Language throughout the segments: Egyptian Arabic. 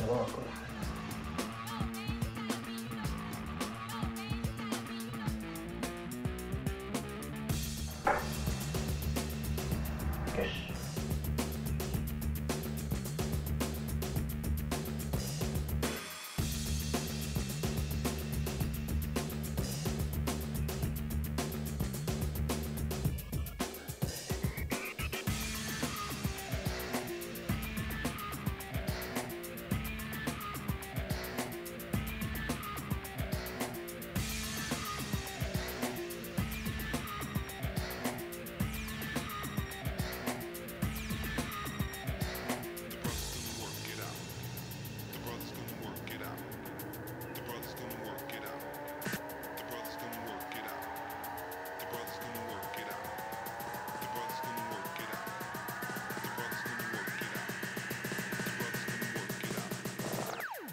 بابا كل حاجه كش The brothers gonna work it out. The brothers gonna work it out. The brothers gonna work it out. The brothers gonna work it out. The brothers gonna work it out. The brothers gonna work it out. The brothers gonna work it out.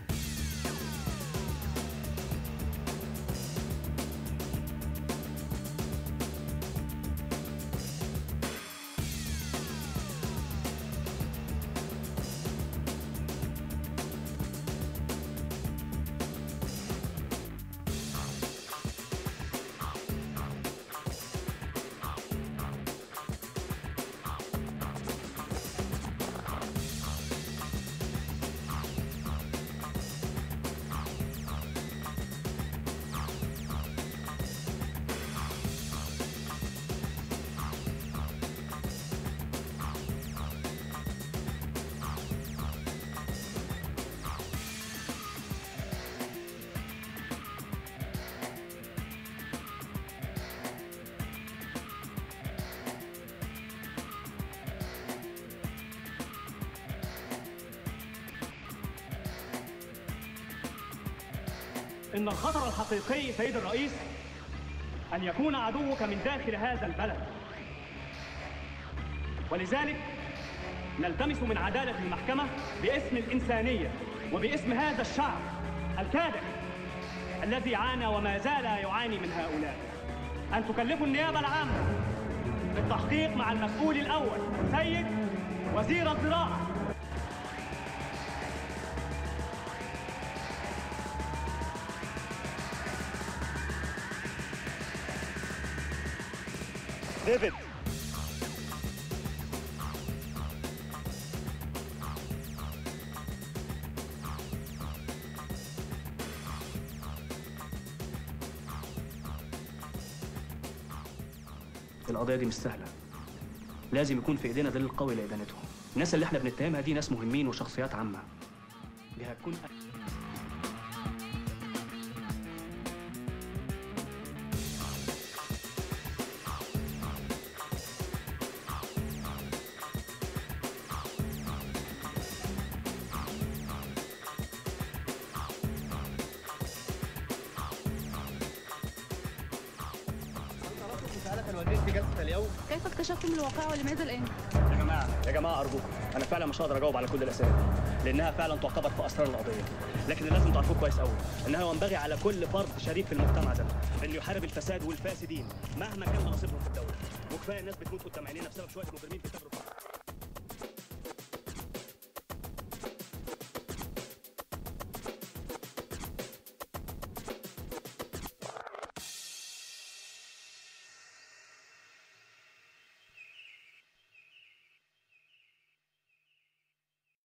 إن الخطر الحقيقي سيد الرئيس أن يكون عدوك من داخل هذا البلد ولذلك نلتمس من عدالة المحكمة باسم الإنسانية وباسم هذا الشعب الكادح الذي عانى وما زال يعاني من هؤلاء أن تكلفوا النيابة العامة بالتحقيق مع المسؤول الأول سيد وزير الزراعة ديفيد القضية دي مش سهلة لازم يكون في ايدينا دليل قوي لإدانتهم الناس اللي احنا بنتهمها دي ناس مهمين وشخصيات عامة دي هتكون سألك الوزير في جلسة اليوم كيف اكتشفتم الواقعة ولماذا الآن؟ يا جماعة يا جماعة أرجوكم أنا فعلا مش هقدر أجاوب على كل الأسئلة لأنها فعلا تعتبر في أسرار القضية لكن اللي لازم تعرفوه كويس قوي إنها ينبغي على كل فرد شريف في المجتمع ده إنه يحارب الفساد والفاسدين مهما كان مناصبهم في الدولة وكفاية الناس بتموت قدام عينينا بسبب شوية مجرمين بيتاخدوا